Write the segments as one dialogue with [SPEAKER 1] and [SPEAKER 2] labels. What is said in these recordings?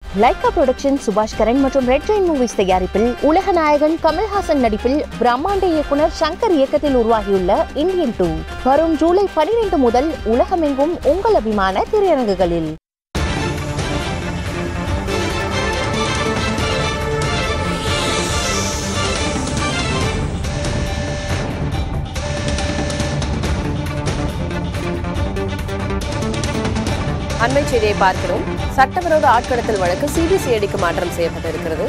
[SPEAKER 1] Lyca production சுபாஷ் கரன் மற்றும் red Jain movies தயாரிப்பில் உலக நாயகன் கமல்ஹாசன் நடிப்பில் பிரம்மாண்ட இயக்குனர் சங்கர் இயக்கத்தில் உருவாகியுள்ள இந்தியன் டூ வரும் ஜூலை பனிரெண்டு முதல் உலகமெங்கும் உங்கள் அபிமான திரையரங்குகளில்
[SPEAKER 2] அண்மை செய்தியை பார்க்கிறோம் சட்டவிரோத ஆட்கடத்தல் வழக்கு சிபிசிஐடிக்கு மாற்றம் செய்யப்பட்டிருக்கிறது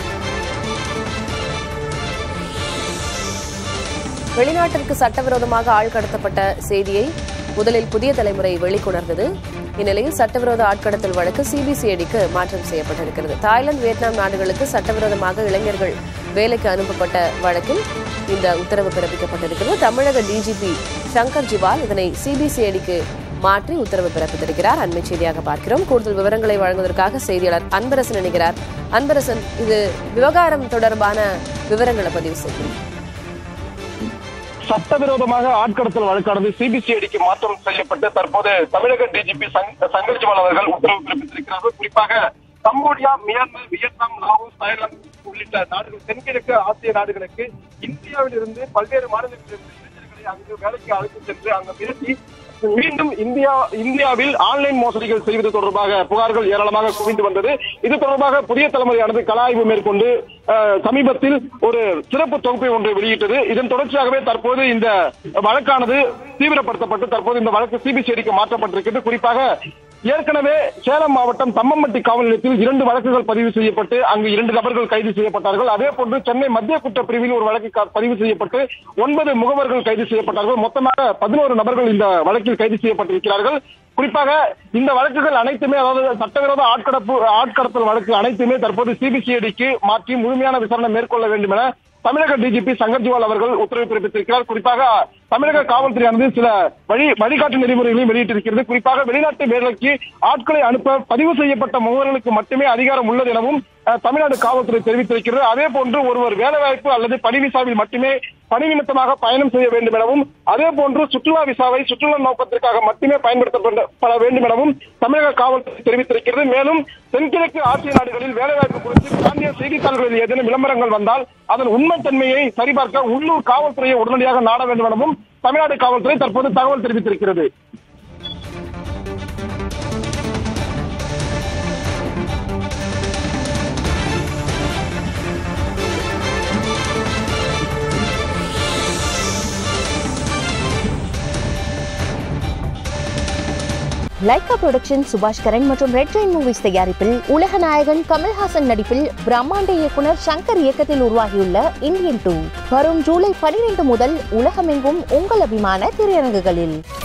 [SPEAKER 2] வெளிநாட்டிற்கு சட்டவிரோதமாக ஆள் கடத்தப்பட்ட செய்தியை முதலில் புதிய தலைமுறை வெளிக்கொணர்ந்தது இந்நிலையில் சட்டவிரோத ஆட்கடத்தல் வழக்கு சிபிசிஐடிக்கு மாற்றம் செய்யப்பட்டிருக்கிறது தாய்லாந்து வியட்நாம் நாடுகளுக்கு சட்டவிரோதமாக இளைஞர்கள் வேலைக்கு அனுப்பப்பட்ட வழக்கில் இந்த உத்தரவு பிறப்பிக்கப்பட்டிருக்கிறது தமிழக டிஜிபி சங்கர் ஜிவால் இதனை சிபிசிஐடிக்கு மாற்றி உத்தரவு பிறப்பித்திருக்கிறார் அண்மை செய்தியாக பார்க்கிறோம் கூடுதல் விவரங்களை வழங்குவதற்காக செய்தியாளர் அன்பரசன் இணைகிறார் அன்பரசன் இது விவகாரம் தொடர்பான விவரங்களை பதிவு செய்யும்
[SPEAKER 3] சட்டவிரோதமாக ஆட்கடத்தல் வழக்கானது சிபிசிஐடிக்கு மாற்றம் செய்யப்பட்டு தற்போது தமிழக டிஜிபி சங்கர் ஜிவால் அவர்கள் உத்தரவு பிறப்பித்திருக்கிறார்கள் குறிப்பாக Cambodia Myanmar Vietnam Laos Thailand உள்ளிட்ட நாடுகள் தென்கிழக்கு ஆசிய நாடுகளுக்கு இந்தியாவில் இருந்து பல்வேறு மாநிலங்களிலிருந்து இளைஞர்களை அங்கு வேலைக்கு அழைத்து சென்று அங்கு மிரட்டி மீண்டும் இந்தியா இந்தியாவில் ஆன்லைன் மோசடிகள் செய்வது தொடர்பாக புகார்கள் ஏராளமாக குவிந்து வந்தது இது தொடர்பாக புதிய தலைமுறையானது கள ஆய்வு மேற்கொண்டு அஹ், சமீபத்தில் ஒரு சிறப்பு தொகுப்பை ஒன்றை வெளியிட்டது இதன் தொடர்ச்சியாகவே தற்போது இந்த வழக்கானது தீவிரப்படுத்தப்பட்டு தற்போது இந்த வழக்கு சிபிசிஐடிக்கு மாற்றப்பட்டிருக்கிறது குறிப்பாக ஏற்கனவே சேலம் மாவட்டம் தம்மம்பட்டி காவல் நிலையத்தில் இரண்டு வழக்குகள் பதிவு செய்யப்பட்டு அங்கு இரண்டு நபர்கள் கைது செய்யப்பட்டார்கள் அதே போன்று சென்னை மத்திய குற்ற பிரிவில் ஒரு வழக்கு க- பதிவு செய்யப்பட்டு ஒன்பது முகவர்கள் கைது செய்யப்பட்டார்கள் மொத்தமாக பதினோரு நபர்கள் இந்த வழக்கில் கைது செய்யப்பட்டிருக்கிறார்கள் குறிப்பாக இந்த வழக்குகள் அனைத்துமே அதாவது சட்டவிரோத ஆட்கடப்பு ஆட்கடத்தல் வழக்கு அனைத்துமே தற்போது சிபிசிஐடிக்கு மாற்றி முழுமையான விசாரணை மேற்கொள்ள வேண்டும் என தமிழக டிஜிபி சங்கர் ஜிவால் அவர்கள் உத்தரவு பிறப்பித்திருக்கிறார் குறிப்பாக தமிழக காவல்துறையானது சில வழி வழிகாட்டு நெறிமுறைகளையும் வெளியிட்டிருக்கிறது குறிப்பாக வெளிநாட்டு வேலைக்கு ஆட்களை அனுப்ப பதிவு செய்யப்பட்ட முகவர்களுக்கு மட்டுமே அதிகாரம் உள்ளது எனவும் அஹ், தமிழ்நாடு காவல்துறை தெரிவித்திருக்கிறது அதே போன்று ஒருவர் வேலைவாய்ப்பு அல்லது பணி விசாவில் மட்டுமே பணி நிமித்தமாக பயணம் செய்ய வேண்டும் எனவும் அதே போன்று சுற்றுலா விசாவை சுற்றுலா நோக்கத்திற்காக மட்டுமே பயன்படுத்தப்பட வேண்டும் எனவும் தமிழக காவல்துறை தெரிவித்திருக்கிறது மேலும் தென்கிழக்கு ஆசிய நாடுகளில் வேலைவாய்ப்பு குறித்து பிராந்திய செய்தித்தாள்களில் ஏதேனும் விளம்பரங்கள் வந்தால் அதன் உண்மைத்தன்மையை சரிபார்க்க உள்ளூர் காவல்துறையை உடனடியாக நாட வேண்டும் எனவும் தமிழ்நாடு காவல்துறை தற்போது தகவல் தெரிவித்திருக்கிறது
[SPEAKER 1] லைகா புரொடக்ஷன் சுபாஷ் கரன் மற்றும் ரெட் ஜெயின் மூவிஸ் தயாரிப்பில் உலக நாயகன் கமல்ஹாசன் நடிப்பில் பிரம்மாண்ட இயக்குனர் சங்கர் இயக்கத்தில் உருவாகியுள்ள இந்தியன் டூ வரும் ஜூலை பனிரெண்டு முதல் உலகமெங்கும் உங்கள் அபிமான திரையரங்குகளில்